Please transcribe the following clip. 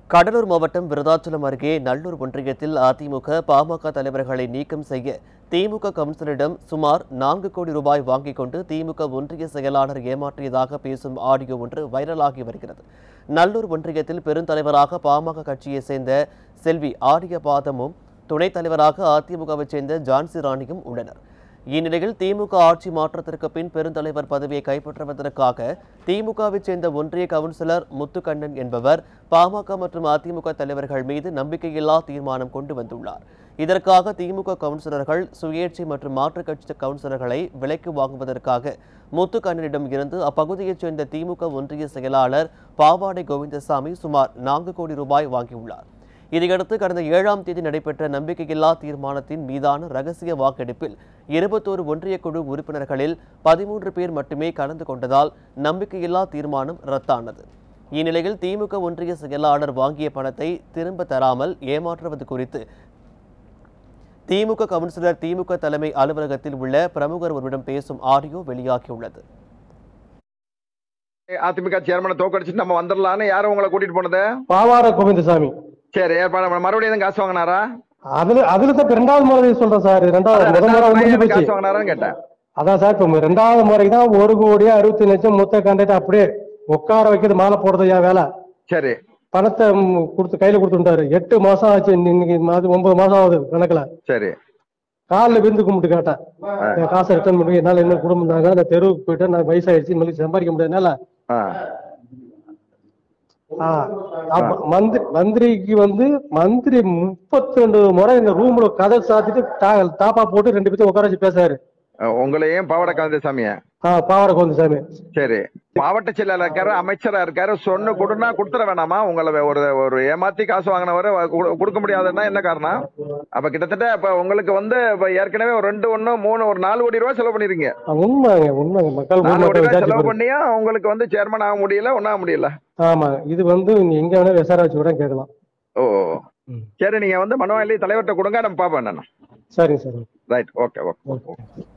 கடலூர் மாவட்டம் விருதாச்சலம் அருகே நல்லூர் ஒன்றியத்தில் அதிமுக பாமக தலைவர்களை நீக்கம் செய்ய திமுக கவுன்சிலரிடம் சுமார் நான்கு கோடி ரூபாய் வாங்கிக் கொண்டு திமுக ஒன்றிய செயலாளர் ஏமாற்றியதாக பேசும் ஆடியோ ஒன்று வைரலாகி வருகிறது நல்லூர் ஒன்றியத்தில் பெருந்தலைவராக பாமக கட்சியைச் சேர்ந்த செல்வி ஆரியபாதமும் துணைத் தலைவராக அதிமுகவைச் சேர்ந்த ஜான்சி ராணியும் உள்ளனர் இந்நிலையில் திமுக ஆட்சி மாற்றத்திற்கு பின் பெருந்தலைவர் பதவியை கைப்பற்றுவதற்காக திமுகவைச் சேர்ந்த ஒன்றிய கவுன்சிலர் முத்துக்கண்ணன் என்பவர் பாமக மற்றும் அதிமுக தலைவர்கள் மீது நம்பிக்கையில்லா தீர்மானம் கொண்டு வந்துள்ளார் இதற்காக திமுக கவுன்சிலர்கள் சுயேட்சை மற்றும் மாற்றுக் கட்சி கவுன்சிலர்களை விலைக்கு வாங்குவதற்காக முத்துக்கண்ணனிடம் இருந்து அப்பகுதியைச் சேர்ந்த திமுக ஒன்றிய செயலாளர் பாவாடை கோவிந்தசாமி சுமார் நான்கு கோடி ரூபாய் வாங்கியுள்ளார் இதையடுத்து கடந்த ஏழாம் தேதி நடைபெற்ற நம்பிக்கையில்லா தீர்மானத்தின் மீதான ரகசிய வாக்கெடுப்பில் இருபத்தோரு ஒன்றிய குழு உறுப்பினர்களில் பதிமூன்று பேர் மட்டுமே கலந்து கொண்டதால் நம்பிக்கையில்லா தீர்மானம் ரத்தானது இந்நிலையில் திமுக ஒன்றிய செயலாளர் வாங்கிய பணத்தை திரும்ப தராமல் ஏமாற்றுவது குறித்து திமுக கவுன்சிலர் திமுக தலைமை அலுவலகத்தில் உள்ள பிரமுகர் ஒருவரிடம் பேசும் ஆடியோ வெளியாகியுள்ளது அதிமுக சேர்மனை தோக்கடிச்சுட்டு நம்ம வந்துடலாம்னு யாரும் உங்களை கூட்டிட்டு போனது பாவார கோவிந்தசாமி சரி ஏற்பாடு பண்ண- மறுபடியும் எதுவும் காசு வாங்கினாரா அதுல அதுல தான் இப்ப ரெண்டாவது முறை சொல்றேன் சார் ரெண்டாவது முதல் முறை முடிஞ்சு எதுவும் போச்சு காசு வாங்கினாரான்னு கேட்டேன் அதான் சார் இப்ப ரெண்டாவது முறைக்கு தான் ஒரு கோடி அறுபத்தி லட்சம் மொத்த கண்டிட்டு அப்படியே உட்கார வைக்கிறது மாலை போடுறது என் வேலை சரி பணத்தை ம், கொடுத்து கையில கொடுத்துட்டாரு எட்டு மாசம் ஆச்சு இன்னைக்கு மாதம் ஒன்பது மாசம் ஆகுது கணக்குல சரி காலில் விருந்து கும்பிட்டு கேட்டேன் என் காசை ரிட்டர்ன் பண்ணி என்னால என்ன குடும்பம் தாங்க நான் தெருவுக்கு போயிட்டு நான் வயசாயிடுச்சு மறுபடியும் சம்பாதிக்க முடியாதுனால ஆ ஆ, அப்ப மந்திரி மந்திரிக்கு வந்து மந்திரி முப்பத்தி ரெண்டு முறை இந்த ரூம்ல கதை சாத்திட்டு டா- தாப்பா போட்டு ரெண்டு பேத்தையும் உட்கார வச்சு பேசாரு அஹ் உங்களையும் பாவட கந்தசாமிய ஆ பாவர கோந்தசாமி சரி மாவட்ட செயலாளர் இருக்காரு அமைச்சரா இருக்காரு சொன்ன கொடுனா கொடுத்துட வேணாமா உங்களை ஒரு ஒரு ஏமாத்தி காசு வாங்கினவரை கொடுக்க முடியாதுன்னா என்ன காரணம் அப்ப கிட்டத்தட்ட இப்ப உங்களுக்கு வந்து இப்ப ஏற்கனவே ஒரு ரெண்டு ஒண்ணு மூணு ஒரு நாலு கோடி ரூபாய் செலவு பண்ணிருக்கீங்க ஆ, உண்மைங்க உண்மைங்க மக்கள் நாலு கோடி மக்கள் ரூபாய் விசாரிச்சு செலவு பாருங்க. பண்ணியும் உங்களுக்கு வந்து சேர்மன் ஆக முடியல ஒன்னும் ஆக முடியல ஆமா இது வந்து நீங்க எங்க வேணா விசாரிச்சு கூட கேட்கலாம் ஓ ம். சரி நீங்க வந்து மனவாளி தலைவர்கிட்ட கொடுங்க நம்ம பாப்போம் என்னன்னு சரிங்க sir right okay okay okay